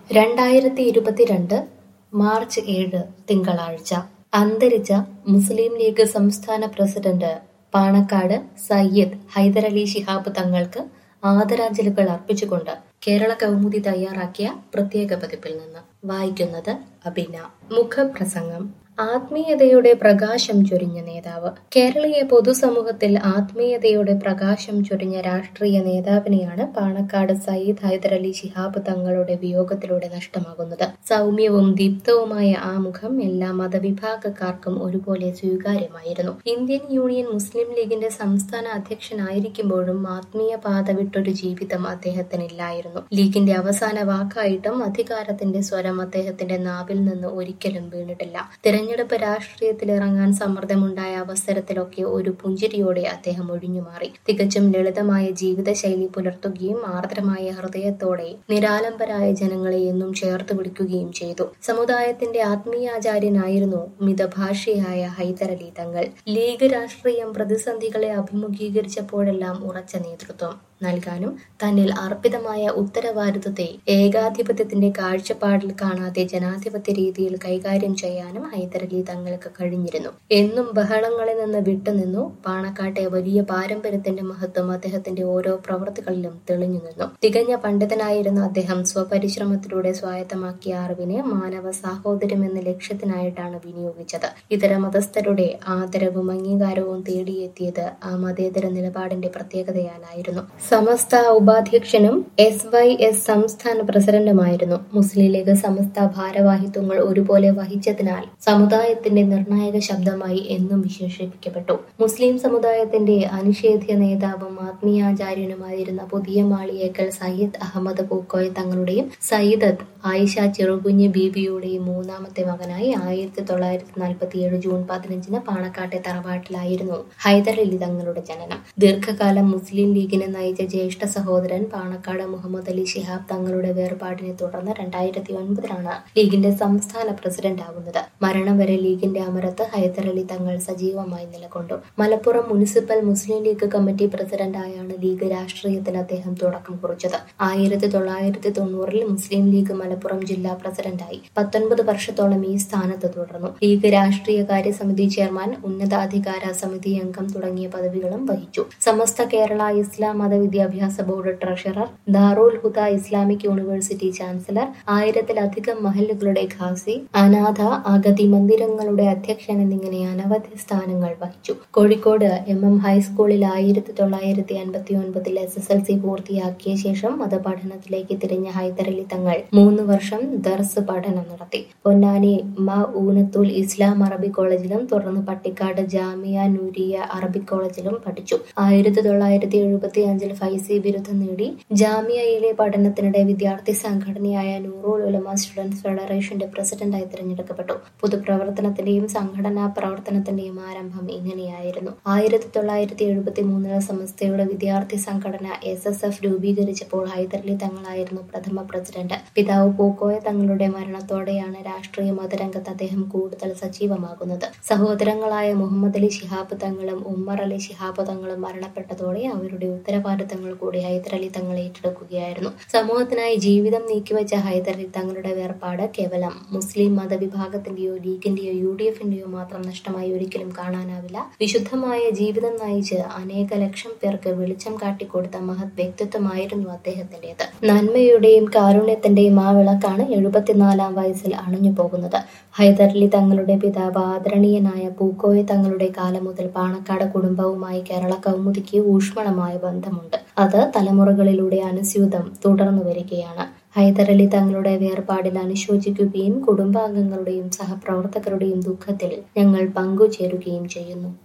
രണ്ടായിരത്തി ഇരുപത്തിരണ്ട് മാർച്ച് ഏഴ് തിങ്കളാഴ്ച അന്തരിച്ച മുസ്ലിം ലീഗ് സംസ്ഥാന പ്രസിഡന്റ് പാണക്കാട് സയ്യിദ് ഹൈദരലി ശിഹാബ് തങ്ങൾക്ക് ആദരാഞ്ജലികൾ അർപ്പിച്ചുകൊണ്ട് കേരള കൗമുദി തയ്യാറാക്കിയ പ്രത്യേക പതിപ്പിൽ നിന്ന് വായിക്കുന്നത് അബിന മുഖപ്രസംഗം ആത്മീയതയുടെ പ്രകാശം ചൊരിഞ്ഞ നേതാവ് കേരളീയ പൊതുസമൂഹത്തിൽ ആത്മീയതയുടെ പ്രകാശം ചൊരിഞ്ഞ രാഷ്ട്രീയ നേതാവിനെയാണ് പാണക്കാട് സയ്യിദ് ഹൈദരലി ശിഹാബ് തങ്ങളുടെ വിയോഗത്തിലൂടെ നഷ്ടമാകുന്നത് സൗമ്യവും ദീപ്തവുമായ ആ മുഖം എല്ലാ മതവിഭാഗക്കാർക്കും ഒരുപോലെ സ്വീകാര്യമായിരുന്നു ഇന്ത്യൻ യൂണിയൻ മുസ്ലിം ലീഗിന്റെ സംസ്ഥാന അധ്യക്ഷനായിരിക്കുമ്പോഴും ആത്മീയ പാത വിട്ടൊരു ജീവിതം അദ്ദേഹത്തിനില്ലായിരുന്നു ലീഗിന്റെ അവസാന വാക്കായിട്ടും അധികാരത്തിന്റെ സ്വരം അദ്ദേഹത്തിന്റെ നാവിൽ നിന്ന് ഒരിക്കലും വീണിട്ടില്ല തിരഞ്ഞെടുപ്പ് രാഷ്ട്രീയത്തിലിറങ്ങാൻ സമ്മർദ്ദമുണ്ടായ അവസരത്തിലൊക്കെ ഒരു പുഞ്ചിരിയോടെ അദ്ദേഹം ഒഴിഞ്ഞുമാറി തികച്ചും ലളിതമായ ജീവിതശൈലി പുലർത്തുകയും ആർദ്രമായ ഹൃദയത്തോടെ നിരാലംബരായ ജനങ്ങളെ എന്നും ചേർത്ത് പിടിക്കുകയും ചെയ്തു സമുദായത്തിന്റെ ആത്മീയാചാര്യനായിരുന്നു മിതഭാഷിയായ ഹൈദരലി തങ്ങൾ ലീഗ് രാഷ്ട്രീയം പ്രതിസന്ധികളെ അഭിമുഖീകരിച്ചപ്പോഴെല്ലാം ഉറച്ച നേതൃത്വം നൽകാനും തന്നിൽ അർപ്പിതമായ ഉത്തരവാദിത്വത്തെ ഏകാധിപത്യത്തിന്റെ കാഴ്ചപ്പാടിൽ കാണാതെ ജനാധിപത്യ രീതിയിൽ കൈകാര്യം ചെയ്യാനും ഹൈദരലി തങ്ങൾക്ക് കഴിഞ്ഞിരുന്നു എന്നും ബഹളങ്ങളിൽ നിന്ന് വിട്ടുനിന്നു പാണക്കാട്ടെ വലിയ പാരമ്പര്യത്തിന്റെ മഹത്വം അദ്ദേഹത്തിന്റെ ഓരോ പ്രവൃത്തികളിലും തെളിഞ്ഞു നിന്നു തികഞ്ഞ പണ്ഡിതനായിരുന്ന അദ്ദേഹം സ്വപരിശ്രമത്തിലൂടെ സ്വായത്തമാക്കിയ അറിവിനെ മാനവ സാഹോദര്യം എന്ന ലക്ഷ്യത്തിനായിട്ടാണ് വിനിയോഗിച്ചത് ഇതര മതസ്ഥരുടെ ആദരവും അംഗീകാരവും തേടിയെത്തിയത് ആ മതേതര നിലപാടിന്റെ പ്രത്യേകതയാലായിരുന്നു സമസ്ത ഉപാധ്യക്ഷനും എസ് വൈ എസ് സംസ്ഥാന പ്രസിഡന്റുമായിരുന്നു മുസ്ലിം ലീഗ് സമസ്ത ഭാരവാഹിത്വങ്ങൾ ഒരുപോലെ വഹിച്ചതിനാൽ സമുദായത്തിന്റെ നിർണായക ശബ്ദമായി എന്നും വിശേഷിപ്പിക്കപ്പെട്ടു മുസ്ലിം സമുദായത്തിന്റെ അനിഷേധ്യ നേതാവും ആത്മീയാചാര്യനുമായിരുന്ന പുതിയ മാളിയേക്കൽ സയ്യിദ് അഹമ്മദ് പൂക്കോയ തങ്ങളുടെയും സയ്യിദത്ത് ആയിഷ ചെറുകുഞ്ഞ് ബീബിയുടെയും മൂന്നാമത്തെ മകനായി ആയിരത്തി തൊള്ളായിരത്തി നാൽപ്പത്തിയേഴ് ജൂൺ പതിനഞ്ചിന് പാണക്കാട്ടെ തറവാട്ടിലായിരുന്നു ഹൈദരലി തങ്ങളുടെ ജനനം ദീർഘകാലം മുസ്ലിം ലീഗിനെ നയിച്ച ജ്യേഷ്ഠ സഹോദരൻ പാണക്കാട് മുഹമ്മദ് അലി ശിഹാബ് തങ്ങളുടെ വേർപാടിനെ തുടർന്ന് രണ്ടായിരത്തി ഒൻപതിലാണ് ലീഗിന്റെ സംസ്ഥാന പ്രസിഡന്റ് ആകുന്നത് മരണം വരെ ലീഗിന്റെ അമരത്ത് ഹൈദരലി തങ്ങൾ സജീവമായി നിലകൊണ്ടു മലപ്പുറം മുനിസിപ്പൽ മുസ്ലിം ലീഗ് കമ്മിറ്റി പ്രസിഡന്റായാണ് ലീഗ് രാഷ്ട്രീയത്തിൽ അദ്ദേഹം തുടക്കം കുറിച്ചത് ആയിരത്തി തൊള്ളായിരത്തി തൊണ്ണൂറിൽ മുസ്ലിം ലീഗ് മലപ്പുറം ജില്ലാ പ്രസിഡന്റായി പത്തൊൻപത് വർഷത്തോളം ഈ സ്ഥാനത്ത് തുടർന്നു ലീഗ് രാഷ്ട്രീയകാര്യ സമിതി ചെയർമാൻ ഉന്നതാധികാര സമിതി അംഗം തുടങ്ങിയ പദവികളും വഹിച്ചു സമസ്ത കേരള ഇസ്ലാം മത വിദ്യാഭ്യാസ board treasurer Darul Huda Islamic university chancellor ആയിരത്തിലധികം മഹല്ലുകളുടെ ഖാസി അനാഥ അഗതി മന്ദിരങ്ങളുടെ അധ്യക്ഷൻ എന്നിങ്ങനെ അനവധി സ്ഥാനങ്ങൾ വഹിച്ചു കോഴിക്കോട് എം എം ഹൈസ്കൂളിൽ ആയിരത്തി തൊള്ളായിരത്തി അൻപത്തി ഒൻപതിൽ എസ് എസ് എൽ സി പൂർത്തിയാക്കിയ ശേഷം മതപഠനത്തിലേക്ക് തിരിഞ്ഞ ഹൈദരലി തങ്ങൾ മൂന്ന് വർഷം ദർസ് പഠനം നടത്തി പൊന്നാനി മ ഊനത്തുൽ ഇസ്ലാം അറബി കോളേജിലും തുടർന്ന് പട്ടിക്കാട് ജാമിയ നൂരിയ അറബിക് കോളേജിലും പഠിച്ചു ആയിരത്തി തൊള്ളായിരത്തി എഴുപത്തി അഞ്ചിൽ ഫൈസി ബിരുദം നേടി ജാമിയയിലെ പഠനത്തിനിടെ വിദ്യാർത്ഥി സംഘടനയായ നൂറുൽ ഉലമ സ്റ്റുഡൻസ് ഫെഡറേഷന്റെ പ്രസിഡന്റായി തിരഞ്ഞെടുക്കപ്പെട്ടു പൊതുപ്രവർത്തനത്തിന്റെയും സംഘടനാ പ്രവർത്തനത്തിന്റെയും ആരംഭം ഇങ്ങനെയായിരുന്നു ആയിരത്തി തൊള്ളായിരത്തി എഴുപത്തി മൂന്നിൽ സമസ്തയുടെ വിദ്യാർത്ഥി സംഘടന എസ് എസ് എഫ് രൂപീകരിച്ചപ്പോൾ ഹൈദരലി തങ്ങളായിരുന്നു പ്രഥമ പ്രസിഡന്റ് പിതാവ് പൂക്കോയ തങ്ങളുടെ മരണത്തോടെയാണ് രാഷ്ട്രീയ മതരംഗത്ത് അദ്ദേഹം കൂടുതൽ സജീവമാകുന്നത് സഹോദരങ്ങളായ മുഹമ്മദ് അലി ശിഹാബ് തങ്ങളും ഉമ്മർ അലി ശിഹാബ് തങ്ങളും മരണപ്പെട്ടതോടെ അവരുടെ ഉത്തരവാദിത്തങ്ങൾ കൂടി ഹൈദരലി തങ്ങൾ ഏറ്റെടുക്കുകയായിരുന്നു സമൂഹത്തിനായി ജീവിതം നീക്കിവെച്ച ഹൈദരലി തങ്ങളുടെ വേർപാട് കേവലം മുസ്ലിം മതവിഭാഗത്തിന്റെയോ ലീഗിന്റെയോ യു ഡി എഫിന്റെയോ മാത്രം നഷ്ടമായി ഒരിക്കലും കാണാനാവില്ല വിശുദ്ധമായ ജീവിതം നയിച്ച് അനേക ലക്ഷം പേർക്ക് വെളിച്ചം കാട്ടിക്കൊടുത്ത മഹത് വ്യക്തിത്വമായിരുന്നു അദ്ദേഹത്തിന്റേത് നന്മയുടെയും കാരുണ്യത്തിന്റെയും ആ വിളക്കാണ് എഴുപത്തിനാലാം വയസ്സിൽ അണഞ്ഞു പോകുന്നത് ഹൈദരലി തങ്ങളുടെ പിതാവ് ആദരണീയനായ പൂക്കോയ തങ്ങളുടെ കാലം മുതൽ പാണക്കാട് കുടുംബവുമായി കേരള കൗമുദിക്ക് ഊഷ്മളമായ ബന്ധമുണ്ട് അത് തലമുറകളിലൂടെ അനുസ്യൂതം തുടർന്നു വരികയാണ് ഹൈദരലി തങ്ങളുടെ വേർപാടിൽ അനുശോചിക്കുകയും കുടുംബാംഗങ്ങളുടെയും സഹപ്രവർത്തകരുടെയും ദുഃഖത്തിൽ ഞങ്ങൾ പങ്കുചേരുകയും ചെയ്യുന്നു